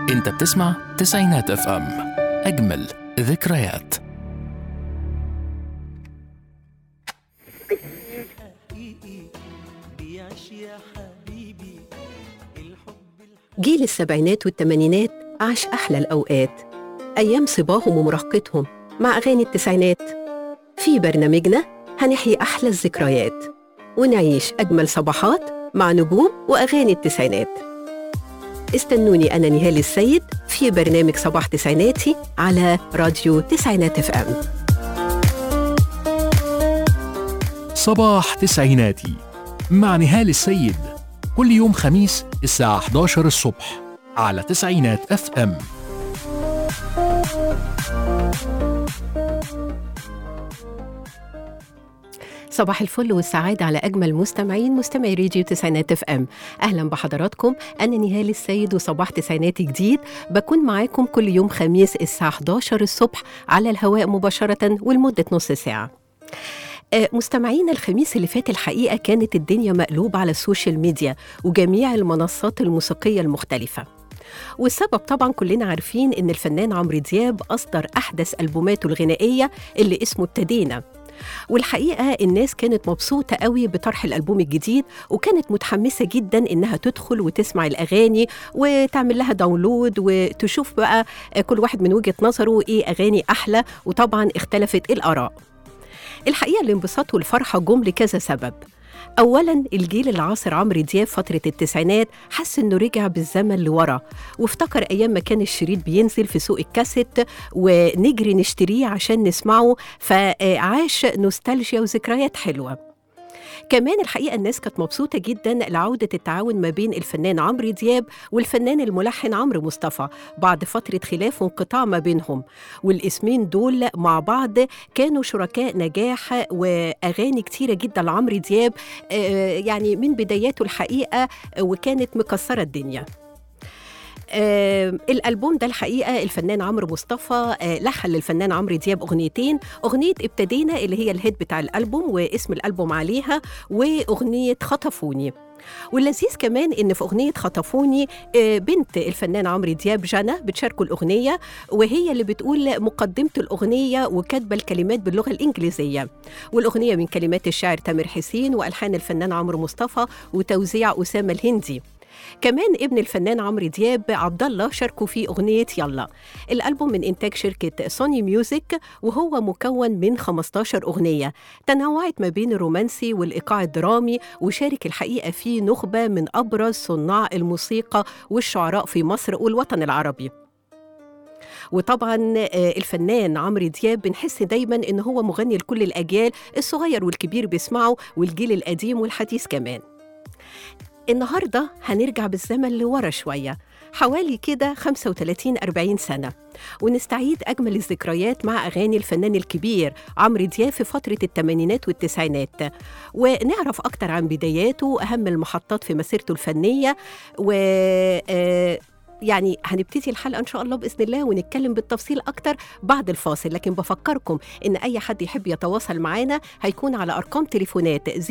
انت بتسمع تسعينات اف ام اجمل ذكريات جيل السبعينات والثمانينات عاش أحلى الأوقات أيام صباهم ومراهقتهم مع أغاني التسعينات في برنامجنا هنحيي أحلى الذكريات ونعيش أجمل صباحات مع نجوم وأغاني التسعينات استنوني أنا نهال السيد في برنامج صباح تسعيناتي على راديو تسعينات اف ام صباح تسعيناتي مع نهال السيد كل يوم خميس الساعة 11 الصبح على تسعينات اف ام صباح الفل والسعادة على أجمل مستمعين مستمعي راديو تسعينات اف ام أهلا بحضراتكم أنا نهال السيد وصباح تسعيناتي جديد بكون معاكم كل يوم خميس الساعة 11 الصبح على الهواء مباشرة ولمدة نص ساعة آه، مستمعينا الخميس اللي فات الحقيقة كانت الدنيا مقلوبة على السوشيال ميديا وجميع المنصات الموسيقية المختلفة والسبب طبعا كلنا عارفين ان الفنان عمرو دياب اصدر احدث البوماته الغنائيه اللي اسمه ابتدينا والحقيقه الناس كانت مبسوطه قوي بطرح الالبوم الجديد وكانت متحمسه جدا انها تدخل وتسمع الاغاني وتعمل لها داونلود وتشوف بقى كل واحد من وجهه نظره ايه اغاني احلى وطبعا اختلفت الاراء الحقيقه الانبساط والفرحه جم لكذا سبب اولا الجيل العاصر عمرو دياب فتره التسعينات حس انه رجع بالزمن لورا وافتكر ايام ما كان الشريط بينزل في سوق الكاسيت ونجري نشتريه عشان نسمعه فعاش نوستالجيا وذكريات حلوه كمان الحقيقه الناس كانت مبسوطه جدا لعوده التعاون ما بين الفنان عمرو دياب والفنان الملحن عمرو مصطفى بعد فتره خلاف وانقطاع ما بينهم والاسمين دول مع بعض كانوا شركاء نجاح واغاني كتيره جدا لعمرو دياب آه، يعني من بداياته الحقيقه وكانت مكسره الدنيا آه الالبوم ده الحقيقه الفنان عمرو مصطفى آه لحن للفنان عمرو دياب اغنيتين اغنيه ابتدينا اللي هي الهيد بتاع الالبوم واسم الالبوم عليها واغنيه خطفوني واللذيذ كمان ان في اغنيه خطفوني آه، بنت الفنان عمرو دياب جنى بتشاركه الاغنيه وهي اللي بتقول مقدمه الاغنيه وكاتبه الكلمات باللغه الانجليزيه والاغنيه من كلمات الشاعر تامر حسين والحان الفنان عمرو مصطفى وتوزيع اسامه الهندي كمان ابن الفنان عمرو دياب عبد الله شاركوا في اغنيه يلا الالبوم من انتاج شركه سوني ميوزك وهو مكون من 15 اغنيه تنوعت ما بين الرومانسي والايقاع الدرامي وشارك الحقيقه فيه نخبه من ابرز صناع الموسيقى والشعراء في مصر والوطن العربي وطبعا آه، الفنان عمرو دياب بنحس دايما ان هو مغني لكل الاجيال الصغير والكبير بيسمعه والجيل القديم والحديث كمان النهارده هنرجع بالزمن لورا شويه حوالي كده 35 40 سنه ونستعيد اجمل الذكريات مع اغاني الفنان الكبير عمرو دياب في فتره الثمانينات والتسعينات ونعرف اكتر عن بداياته واهم المحطات في مسيرته الفنيه و آه، يعني هنبتدي الحلقه ان شاء الله باذن الله ونتكلم بالتفصيل اكتر بعد الفاصل لكن بفكركم ان اي حد يحب يتواصل معانا هيكون على ارقام تليفونات 010427894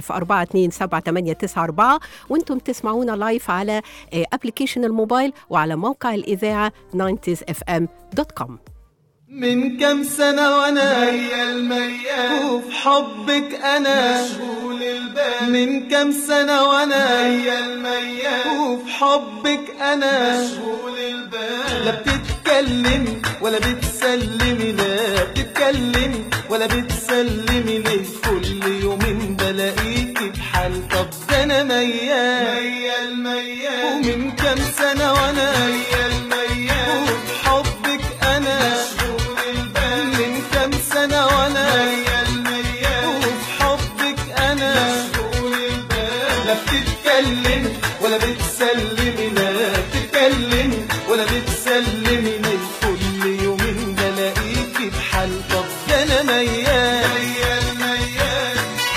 وانتم تسمعونا لايف على ابلكيشن الموبايل وعلى موقع الاذاعه 90sfm.com من كام سنة وانا ميال ميال وفي حبك انا مشغول البال من كام سنة وانا ميال ميال وفي حبك انا مشغول البال لا بتتكلمي ولا بتسلمي لا بتتكلمي ولا بتسلمي ليه كل يومين بلاقيكي بحال طب ده انا ميال ميال ميال ومن كام سنة وانا ميال ميال وفي حبك انا مشغول البال من كام سنة وانا ميال ميال وفي حبك انا مشغول البال لا بتتكلمي ولا بتسلمي لا بتتكلمي ولا بتسلمي من كل يومين بلاقيكي بحال طب ده انا ميال ميال ميال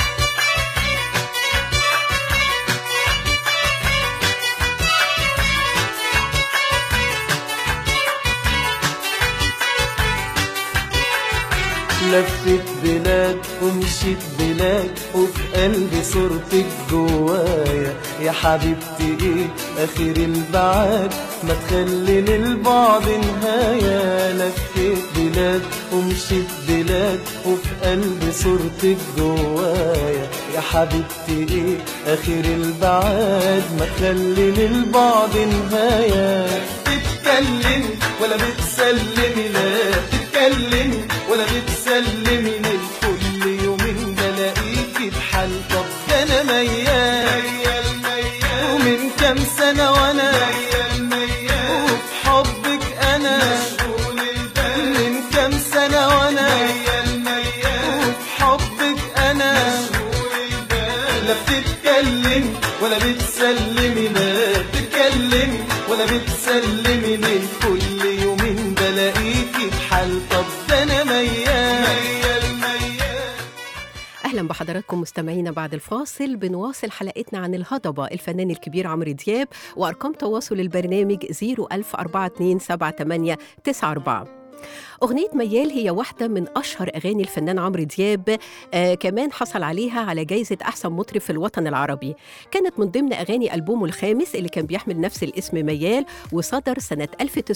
لفت بلاد ومشيت بلاد وفي قلبي صورتك جوايا يا حبيبتي ايه اخر البعاد ما تخلي للبعد نهاية لفيت بلاد ومشيت بلاد وفي قلبي صورتك جوايا يا حبيبتي ايه اخر البعاد ما تخلي للبعد نهاية تتكلمي ولا بتسلمي لا تتكلمي ولا بتسلمي للكل يومين بلاقيكي بحال طب ده انا ميال ومن كام سنة وانا وفي حبك انا من كام سنة وانا وفي حبك انا لا بتتكلمي ولا بتسلمي لا بتتكلمي ولا بتسلمي ليه كل يومين بلاقيكي بحال طب ده انا ميال اهلا بحضراتكم مستمعينا بعد الفاصل بنواصل حلقتنا عن الهضبه الفنان الكبير عمرو دياب وارقام تواصل البرنامج 010427894 أغنية ميال هي واحدة من أشهر أغاني الفنان عمرو دياب آه كمان حصل عليها على جايزة أحسن مطرب في الوطن العربي كانت من ضمن أغاني ألبومه الخامس اللي كان بيحمل نفس الاسم ميال وصدر سنة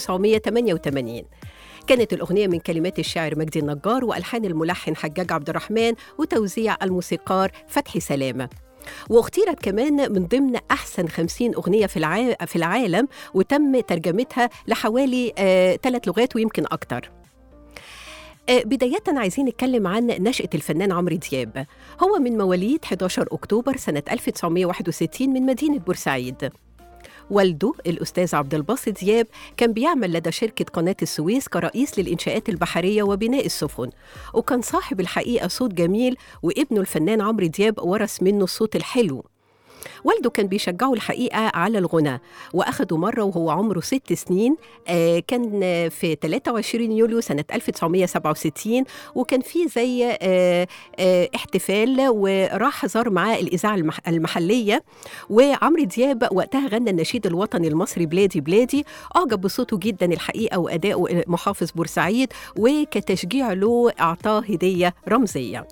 1988 كانت الأغنية من كلمات الشاعر مجدي النجار وألحان الملحن حجاج عبد الرحمن وتوزيع الموسيقار فتحي سلامة واختيرت كمان من ضمن أحسن خمسين أغنية في, الع... في العالم وتم ترجمتها لحوالي ثلاث آه لغات ويمكن أكتر آه بداية عايزين نتكلم عن نشأة الفنان عمرو دياب هو من مواليد 11 أكتوبر سنة 1961 من مدينة بورسعيد والده الأستاذ عبد الباسط دياب كان بيعمل لدى شركة قناة السويس كرئيس للإنشاءات البحرية وبناء السفن وكان صاحب الحقيقة صوت جميل وابنه الفنان عمرو دياب ورث منه الصوت الحلو والده كان بيشجعه الحقيقة على الغنى وأخده مرة وهو عمره ست سنين آه كان في 23 يوليو سنة 1967 وكان في زي آه آه احتفال وراح زار معاه الإذاعة المح المحلية وعمرو دياب وقتها غنى النشيد الوطني المصري بلادي بلادي أعجب بصوته جدا الحقيقة وأدائه محافظ بورسعيد وكتشجيع له أعطاه هدية رمزية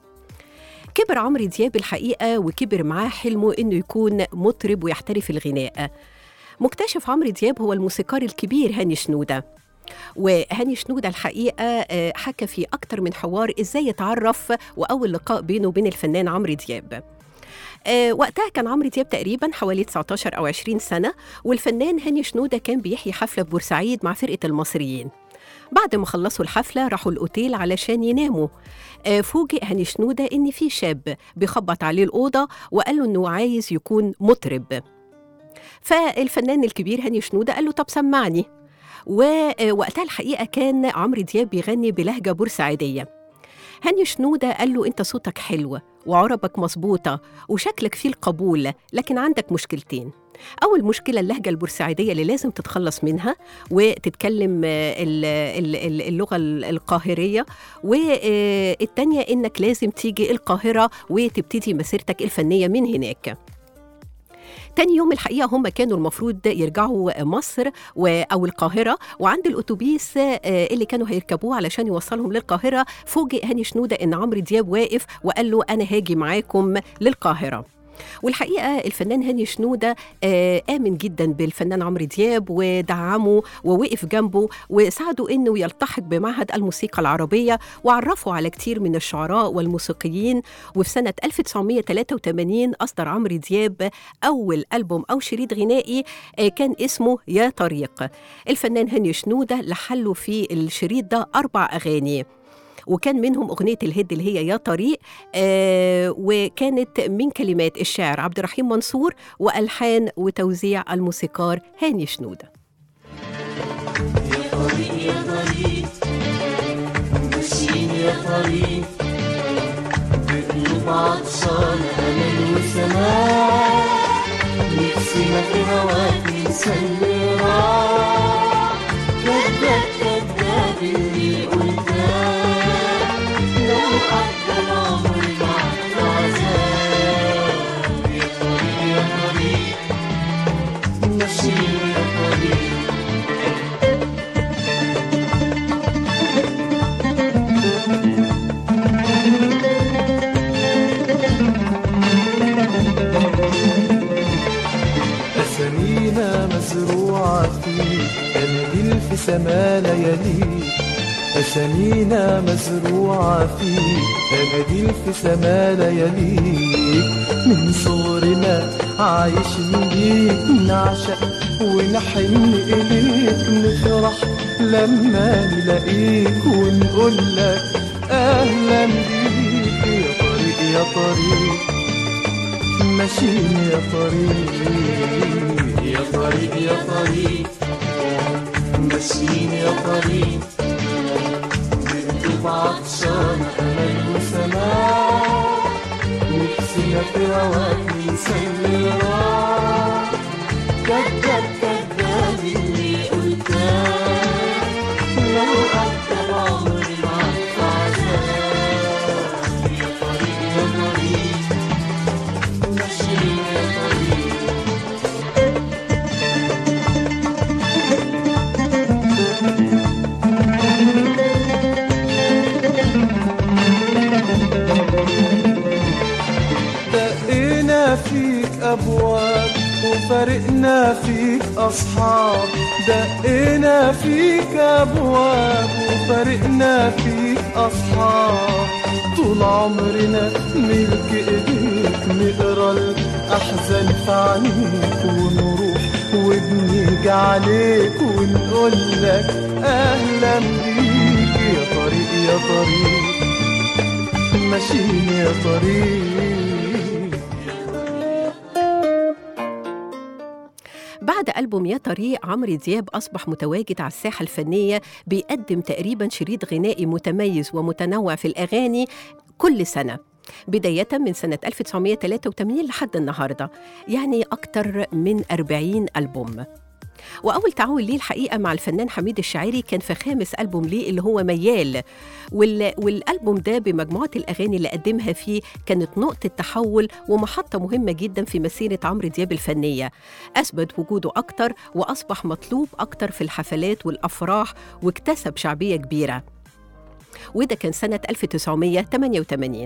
كبر عمرو دياب الحقيقه وكبر معاه حلمه انه يكون مطرب ويحترف الغناء مكتشف عمرو دياب هو الموسيقار الكبير هاني شنوده وهاني شنودة الحقيقة حكى في أكتر من حوار إزاي يتعرف وأول لقاء بينه وبين الفنان عمرو دياب أه وقتها كان عمرو دياب تقريبا حوالي 19 أو 20 سنة والفنان هاني شنودة كان بيحيي حفلة في بورسعيد مع فرقة المصريين بعد ما خلصوا الحفلة راحوا الأوتيل علشان يناموا آه فوجئ هاني شنودة إن في شاب بيخبط عليه الأوضة وقال له إنه عايز يكون مطرب فالفنان الكبير هاني شنودة قال له طب سمعني ووقتها الحقيقة كان عمرو دياب بيغني بلهجة بورسعيدية هاني شنودة قال له أنت صوتك حلو وعربك مظبوطة وشكلك فيه القبول لكن عندك مشكلتين أول مشكلة اللهجة البورسعيدية اللي لازم تتخلص منها وتتكلم اللغة القاهرية والتانية إنك لازم تيجي القاهرة وتبتدي مسيرتك الفنية من هناك تاني يوم الحقيقة هم كانوا المفروض يرجعوا مصر أو القاهرة وعند الأتوبيس اللي كانوا هيركبوه علشان يوصلهم للقاهرة فوجئ هاني شنودة إن عمرو دياب واقف وقال له أنا هاجي معاكم للقاهرة والحقيقه الفنان هاني شنوده آه امن جدا بالفنان عمرو دياب ودعمه ووقف جنبه وساعده انه يلتحق بمعهد الموسيقى العربيه وعرفه على كتير من الشعراء والموسيقيين وفي سنه 1983 اصدر عمرو دياب اول البوم او شريط غنائي آه كان اسمه يا طريق الفنان هاني شنوده لحله في الشريط ده اربع اغاني وكان منهم أغنية الهد اللي هي يا طريق آه وكانت من كلمات الشاعر عبد الرحيم منصور وألحان وتوزيع الموسيقار هاني شنودة يا طريق يا طريق ماشيين يا طريق بقلوب عطشان أمل وسماء نفسنا في هواك ننسى اللي راح كذاب كذاب اللي قلتاه لو عدى العمر معك عذاب يا طريق يا طريق ماشيين يا طريق مزروعة فيك أناديل في سما لياليك أسامينا مزروعة فيك أناديل في سما لياليك من صغرنا عايشين بيك نعشق ونحن إليك نفرح لما نلاقيك ونقول لك أهلا بيك يا طريق يا طريق ماشيين يا طريق يا طريق يا طريق ماشيين يا طريق بقلوب عطشان أمل وسماء نفسنا في هواك نسمي راح كذاب كذاب اللي قلتاه لو أكتب عمري معاك في عذاب يا طريق يا طريق ماشيين يا طريق دقينا فيك أبواب وفرقنا فيك أصحاب دقينا فيك أبواب وفرقنا فيك أصحاب طول عمرنا ملك إيديك نقرا الأحزان في عينيك ونروح وبنيجي عليك ونقول لك أهلا بيك يا طريق يا طريق ماشيين يا طريق بعد ألبوم يا طريق عمرو دياب أصبح متواجد على الساحة الفنية بيقدم تقريبا شريط غنائي متميز ومتنوع في الأغاني كل سنة بداية من سنة 1983 لحد النهاردة يعني أكتر من 40 ألبوم وأول تعاون ليه الحقيقة مع الفنان حميد الشاعري كان في خامس ألبوم ليه اللي هو ميال وال... والألبوم ده بمجموعة الأغاني اللي قدمها فيه كانت نقطة تحول ومحطة مهمة جدا في مسيرة عمرو دياب الفنية أثبت وجوده أكتر وأصبح مطلوب أكتر في الحفلات والأفراح واكتسب شعبية كبيرة وده كان سنة 1988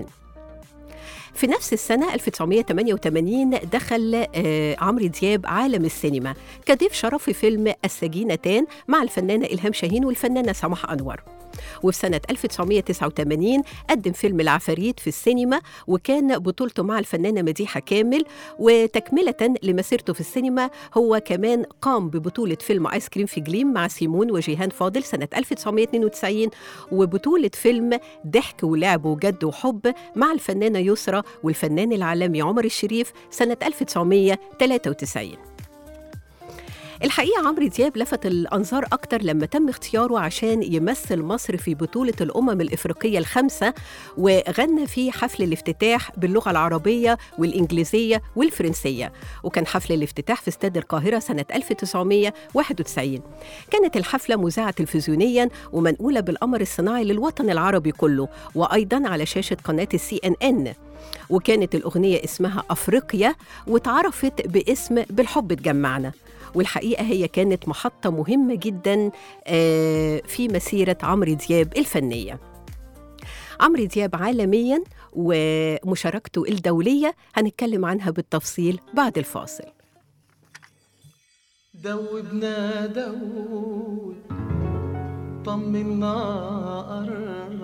في نفس السنة 1988 دخل آه، عمرو دياب عالم السينما كضيف شرف في فيلم السجينتان مع الفنانة إلهام شاهين والفنانة سماح أنور وفي سنة 1989 قدم فيلم العفاريت في السينما وكان بطولته مع الفنانة مديحة كامل وتكملة لمسيرته في السينما هو كمان قام ببطولة فيلم آيس كريم في جليم مع سيمون وجيهان فاضل سنة 1992 وبطولة فيلم ضحك ولعب وجد وحب مع الفنانة يسرى والفنان العالمي عمر الشريف سنة 1993 الحقيقة عمرو دياب لفت الأنظار أكتر لما تم اختياره عشان يمثل مصر في بطولة الأمم الإفريقية الخمسة وغنى في حفل الافتتاح باللغة العربية والإنجليزية والفرنسية وكان حفل الافتتاح في استاد القاهرة سنة 1991 كانت الحفلة مذاعة تلفزيونيا ومنقولة بالقمر الصناعي للوطن العربي كله وأيضا على شاشة قناة السي إن إن وكانت الأغنية اسمها أفريقيا واتعرفت باسم بالحب تجمعنا والحقيقة هي كانت محطة مهمة جدا آه، في مسيرة عمرو دياب الفنية عمرو دياب عالميا ومشاركته الدولية هنتكلم عنها بالتفصيل بعد الفاصل دوبنا دوب طمنا قرب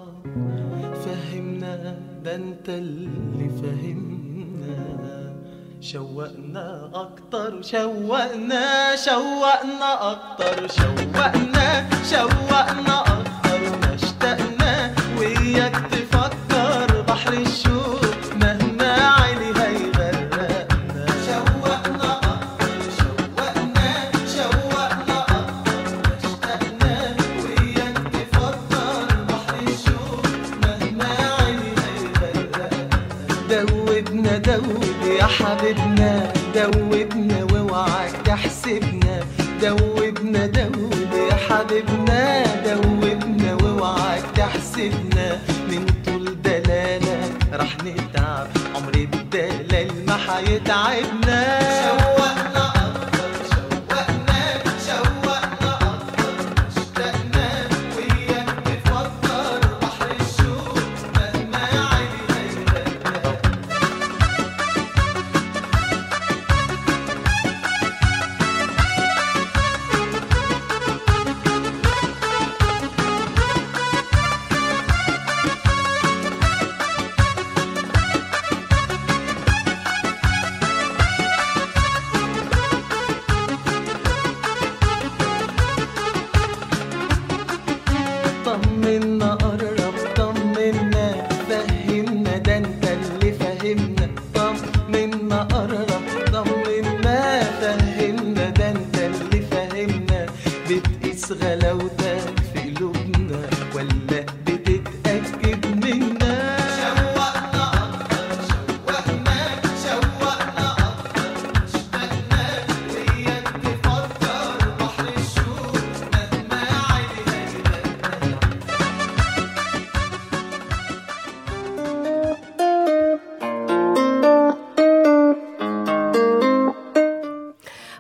فهمنا ده انت اللي فهمنا شوقنا اكتر شوقنا شوقنا اكتر شوقنا شوقنا اكتر ما اشتقنا وياك تفكر بحر الشوق مهما عيني هيغرقنا شوقنا اكتر شوقنا شوقنا اكتر ما اشتقنا وياك تفكر بحر الشوق مهما عيني هيغرقنا دوبنا دوب يا حبيبنا دوبنا واوعك تحسبنا دوبنا دوب يا حبيبنا دوبنا واوعك تحسبنا من طول دلالة راح نتعب عمر الدلال ما حيتعبنا شوقنا أكتر شوقنا شوقنا أكتر اشتقنا وياك تفكر بحر الشوق مهما عيني هيغرقنا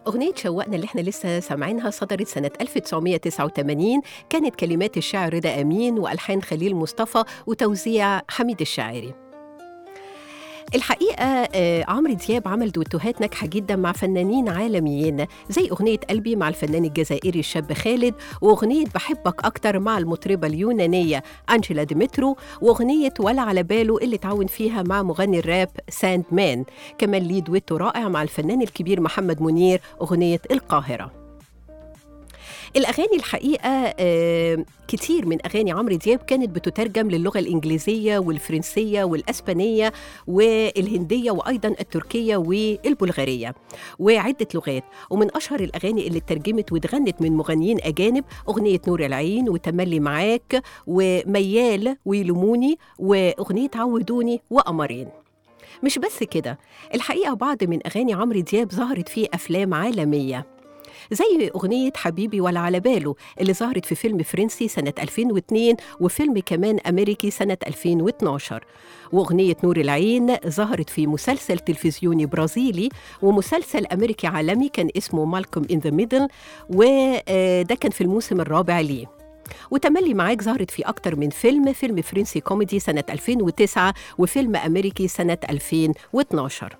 أغنية شوقنا اللي احنا لسه سامعينها صدرت سنة 1989 كانت كلمات الشاعر رضا أمين وألحان خليل مصطفى وتوزيع حميد الشاعري الحقيقة آه، عمرو دياب عمل دويتوهات ناجحة جدا مع فنانين عالميين زي أغنية قلبي مع الفنان الجزائري الشاب خالد وأغنية بحبك أكتر مع المطربة اليونانية أنجيلا ديمترو وأغنية ولا على باله اللي تعاون فيها مع مغني الراب ساند مان كمان ليه دويتو رائع مع الفنان الكبير محمد منير أغنية القاهرة الأغاني الحقيقة آه، كتير من أغاني عمرو دياب كانت بتترجم للغة الإنجليزية والفرنسية والأسبانية والهندية وأيضا التركية والبلغارية وعدة لغات ومن أشهر الأغاني اللي اترجمت واتغنت من مغنيين أجانب أغنية نور العين وتملي معاك وميال ويلوموني وأغنية عودوني وقمرين مش بس كده الحقيقة بعض من أغاني عمرو دياب ظهرت في أفلام عالمية زي أغنية حبيبي ولا على باله اللي ظهرت في فيلم فرنسي سنة 2002 وفيلم كمان أمريكي سنة 2012 وأغنية نور العين ظهرت في مسلسل تلفزيوني برازيلي ومسلسل أمريكي عالمي كان اسمه مالكوم إن ذا ميدل وده كان في الموسم الرابع ليه وتملي معاك ظهرت في أكتر من فيلم فيلم فرنسي كوميدي سنة 2009 وفيلم أمريكي سنة 2012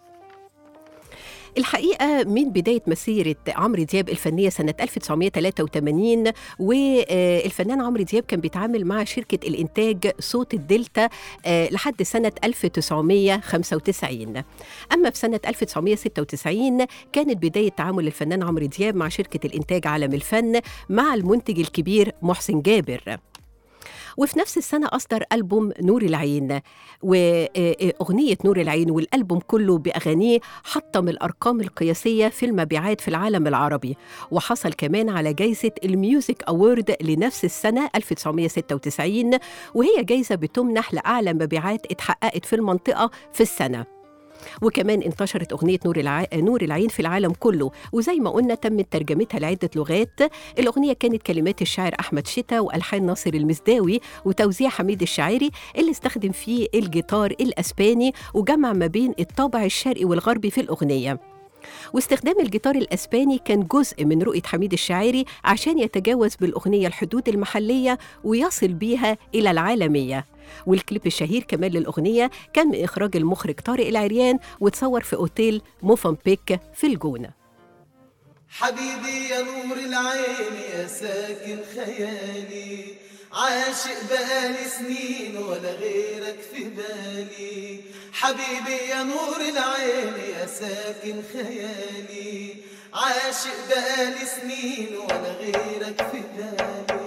الحقيقة من بداية مسيرة عمرو دياب الفنية سنة 1983 والفنان عمرو دياب كان بيتعامل مع شركة الإنتاج صوت الدلتا آه، لحد سنة 1995 أما في سنة 1996 كانت بداية تعامل الفنان عمرو دياب مع شركة الإنتاج عالم الفن مع المنتج الكبير محسن جابر وفي نفس السنة أصدر ألبوم نور العين وأغنية نور العين والألبوم كله بأغانيه حطم الأرقام القياسية في المبيعات في العالم العربي وحصل كمان على جايزة الميوزك أورد لنفس السنة 1996 وهي جايزة بتمنح لأعلى مبيعات اتحققت في المنطقة في السنة وكمان انتشرت أغنية نور, الع... نور العين في العالم كله وزي ما قلنا تمت ترجمتها لعدة لغات الأغنية كانت كلمات الشاعر أحمد شتا وألحان ناصر المزداوي وتوزيع حميد الشاعري اللي استخدم فيه الجيتار الأسباني وجمع ما بين الطابع الشرقي والغربي في الأغنية واستخدام الجيتار الأسباني كان جزء من رؤية حميد الشاعري عشان يتجاوز بالأغنية الحدود المحلية ويصل بيها إلى العالمية والكليب الشهير كمان للأغنية كان من إخراج المخرج طارق العريان وتصور في أوتيل موفنبيك في الجونة حبيبي يا نور العين يا ساكن خيالي عاشق بقالي سنين ولا غيرك في بالي حبيبي يا نور العين يا ساكن خيالي عاشق بقالي سنين ولا غيرك في بالي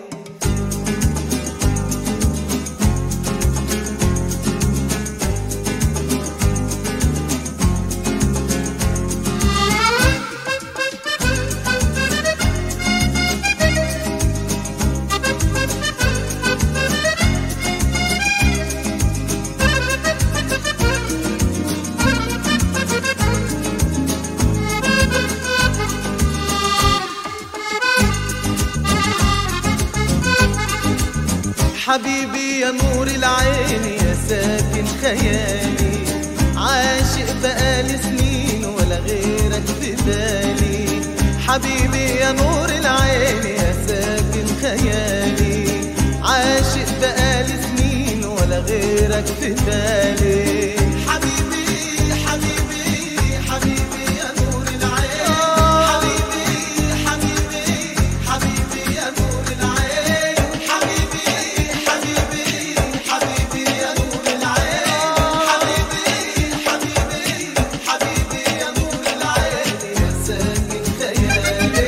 حبيبي يا نور العين يا ساكن خيالي عاشق بقالي سنين ولا غيرك في بالي حبيبي يا نور العين يا ساكن خيالي عاشق بقالي سنين ولا غيرك في بالي حبيبي حبيبي حبيبي يا نور العين حبيبي حبيبي حبيبي يا نور العين حبيبي حبيبي حبيبي يا نور العين حبيبي حبيبي حبيبي يا نور العين يا ساكن خيالي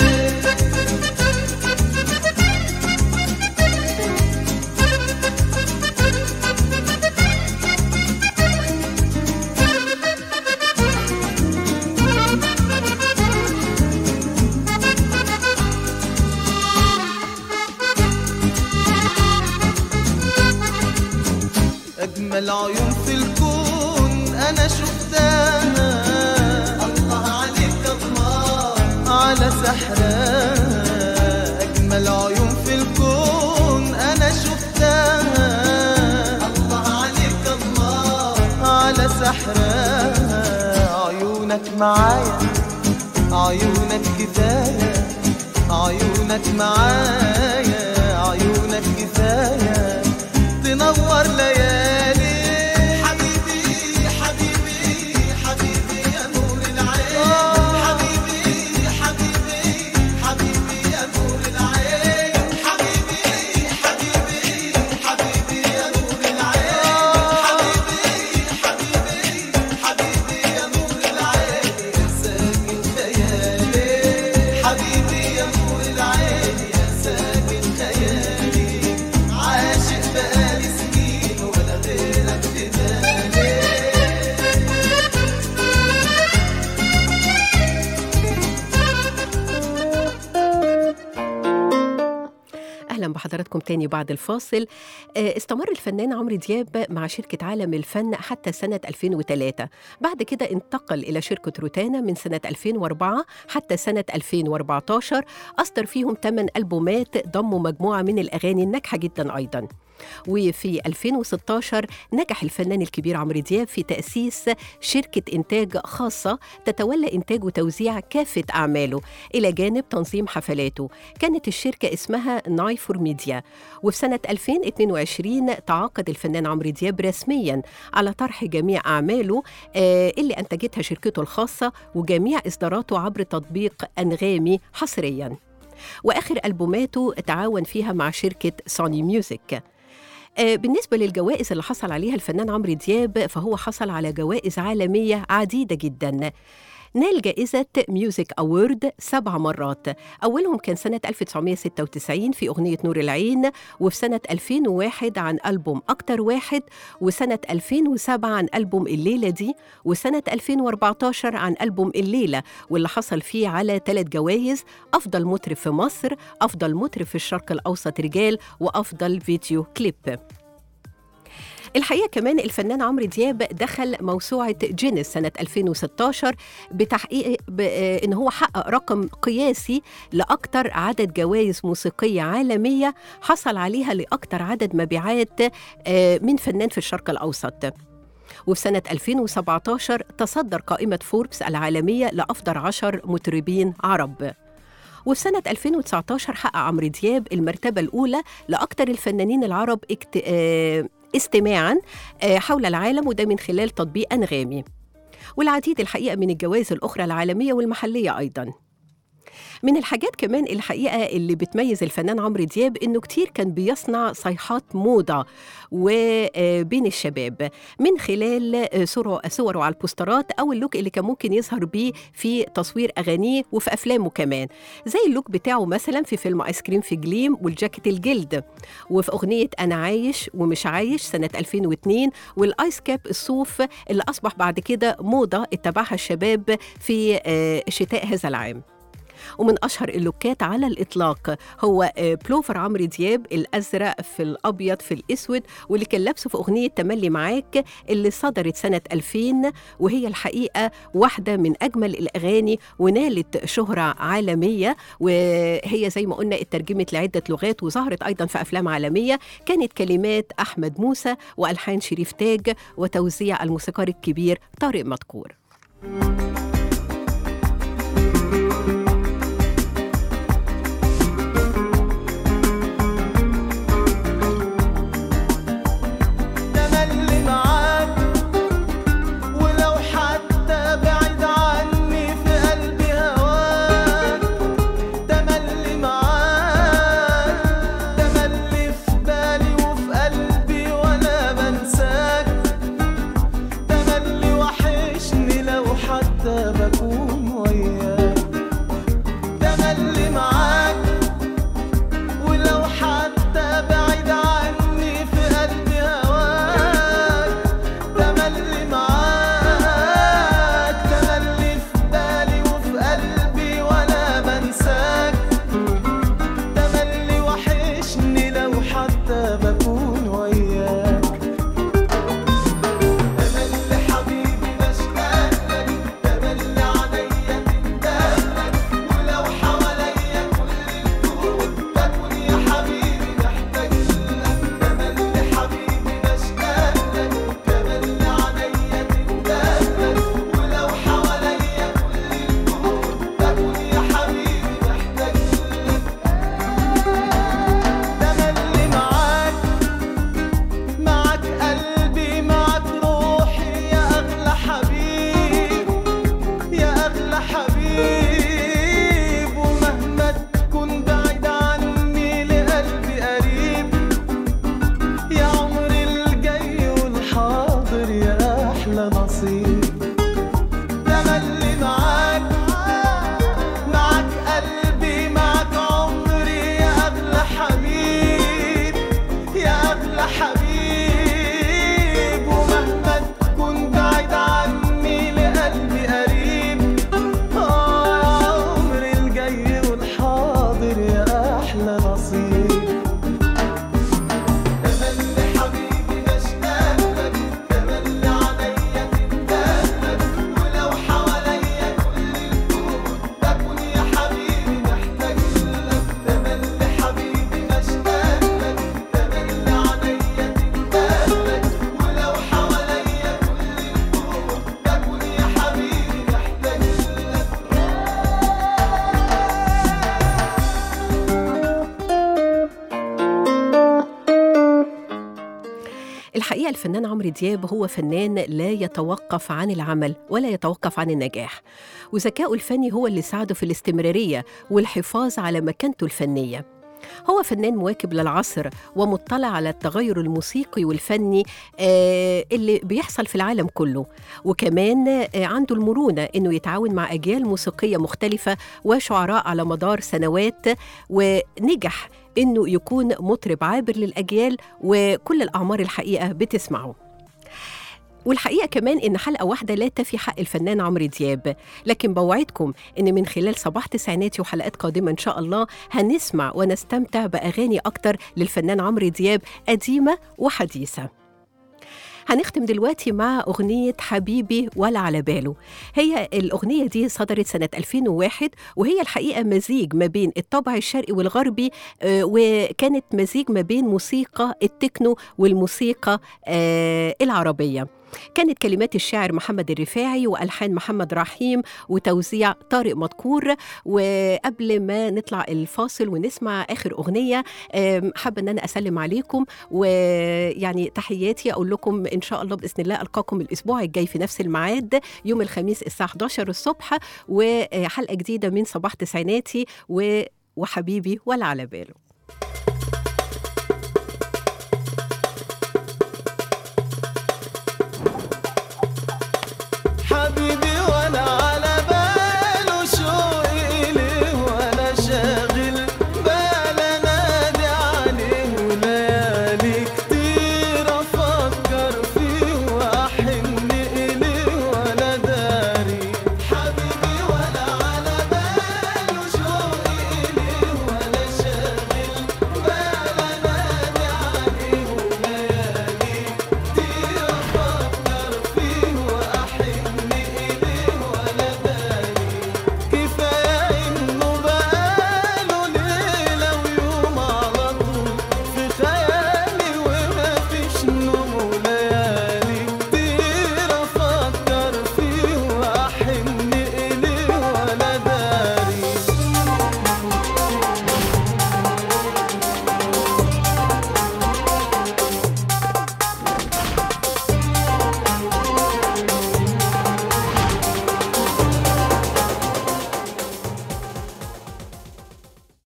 أجمل عيون في الكون أنا شفتها الله عليك الله على سحرها أجمل عيون في الكون أنا شفتها الله عليك الله على سحرها عيونك معايا عيونك كفاية عيونك معايا عيونك كفاية تنور ليالي حبيبي حبيبي حبيبي يا نور العين حبيبي حبيبي حبيبي يا نور العين حبيبي حبيبي حبيبي يا نور العين حبيبي حبيبي حبيبي يا نور العين يا ساكن خيالي حبيبي يا نور العين يا ساكن خيالي عاشق بقالي سنين ولا غيرك في بالي اهلا بحضراتكم تاني بعد الفاصل آه، استمر الفنان عمرو دياب مع شركه عالم الفن حتى سنه 2003 بعد كده انتقل الى شركه روتانا من سنه 2004 حتى سنه 2014 اصدر فيهم 8 البومات ضموا مجموعه من الاغاني الناجحه جدا ايضا وفي 2016 نجح الفنان الكبير عمرو دياب في تأسيس شركة إنتاج خاصة تتولى إنتاج وتوزيع كافة أعماله إلى جانب تنظيم حفلاته كانت الشركة اسمها نايفور ميديا وفي سنة 2022 تعاقد الفنان عمرو دياب رسميا على طرح جميع أعماله آه، اللي أنتجتها شركته الخاصة وجميع إصداراته عبر تطبيق أنغامي حصرياً واخر البوماته تعاون فيها مع شركه سوني ميوزك آه، بالنسبة للجوائز اللي حصل عليها الفنان عمرو دياب فهو حصل على جوائز عالمية عديدة جدا نال جائزة ميوزك أورد سبع مرات أولهم كان سنة 1996 في أغنية نور العين وفي سنة 2001 عن ألبوم أكتر واحد وسنة 2007 عن ألبوم الليلة دي وسنة 2014 عن ألبوم الليلة واللي حصل فيه على ثلاث جوائز أفضل مطرب في مصر أفضل مطرب في الشرق الأوسط رجال وأفضل فيديو كليب الحقيقه كمان الفنان عمرو دياب دخل موسوعه جينيس سنه 2016 بتحقيق ب- آه، ان هو حقق رقم قياسي لاكثر عدد جوائز موسيقيه عالميه حصل عليها لاكثر عدد مبيعات آه، من فنان في الشرق الاوسط وفي سنة 2017 تصدر قائمة فوربس العالمية لأفضل عشر مطربين عرب وفي سنة 2019 حقق عمرو دياب المرتبة الأولى لأكثر الفنانين العرب اكت... آه، استماعا آه، حول العالم وده من خلال تطبيق أنغامي والعديد الحقيقة من الجوائز الأخرى العالمية والمحلية أيضاً من الحاجات كمان الحقيقة اللي بتميز الفنان عمرو دياب إنه كتير كان بيصنع صيحات موضة وبين الشباب من خلال صوره صوره على البوسترات أو اللوك اللي كان ممكن يظهر بيه في تصوير أغانيه وفي أفلامه كمان زي اللوك بتاعه مثلا في فيلم آيس كريم في جليم والجاكيت الجلد وفي أغنية أنا عايش ومش عايش سنة 2002 والآيس كاب الصوف اللي أصبح بعد كده موضة اتبعها الشباب في آه، شتاء هذا العام ومن اشهر اللوكات على الاطلاق هو آه، بلوفر عمرو دياب الازرق في الابيض في الاسود واللي كان لابسه في اغنيه تملي معاك اللي صدرت سنه 2000 وهي الحقيقه واحده من اجمل الاغاني ونالت شهره عالميه وهي زي ما قلنا اترجمت لعده لغات وظهرت ايضا في افلام عالميه كانت كلمات احمد موسى والحان شريف تاج وتوزيع الموسيقار الكبير طارق مدكور تملي معاك ولو حتى بعيد عني في قلبي هواك تملي معاك تملي في بالي وفي قلبي وانا بنساك تملي وحشني لو حتى بكون وياك تملي معاك ولو حتى بعيد عني في قلبي هواك تملي معاك تملي في بالي وفي قلبي وانا بنساك تملي وحشني لو حتى بكون وياك تملي حبيبي بشتاق لك تملي عليا الحقيقة الفنان عمرو دياب هو فنان لا يتوقف عن العمل ولا يتوقف عن النجاح وذكائه الفني هو اللي ساعده في الاستمرارية والحفاظ على مكانته الفنية هو فنان مواكب للعصر ومطلع على التغير الموسيقي والفني آه، اللي بيحصل في العالم كله وكمان آه، عنده المرونة إنه يتعاون مع أجيال موسيقية مختلفة وشعراء على مدار سنوات ونجح إنه يكون مطرب عابر للأجيال وكل الأعمار الحقيقة بتسمعه والحقيقة كمان إن حلقة واحدة لا تفي حق الفنان عمرو دياب لكن بوعدكم إن من خلال صباح تسعيناتي وحلقات قادمة إن شاء الله هنسمع ونستمتع بأغاني أكتر للفنان عمرو دياب قديمة وحديثة هنختم دلوقتي مع أغنية حبيبي ولا على باله هي الأغنية دي صدرت سنة 2001 وهي الحقيقة مزيج ما بين الطابع الشرقي والغربي آه، وكانت مزيج ما بين موسيقى التكنو والموسيقى آه، العربية كانت كلمات الشاعر محمد الرفاعي والحان محمد رحيم وتوزيع طارق مدكور وقبل ما نطلع الفاصل ونسمع اخر اغنيه آم، حابه ان انا اسلم عليكم ويعني تحياتي اقول لكم ان شاء الله باذن الله القاكم الاسبوع الجاي في نفس الميعاد يوم الخميس الساعه 11 الصبح وحلقه جديده من صباح تسعيناتي و- وحبيبي ولا على باله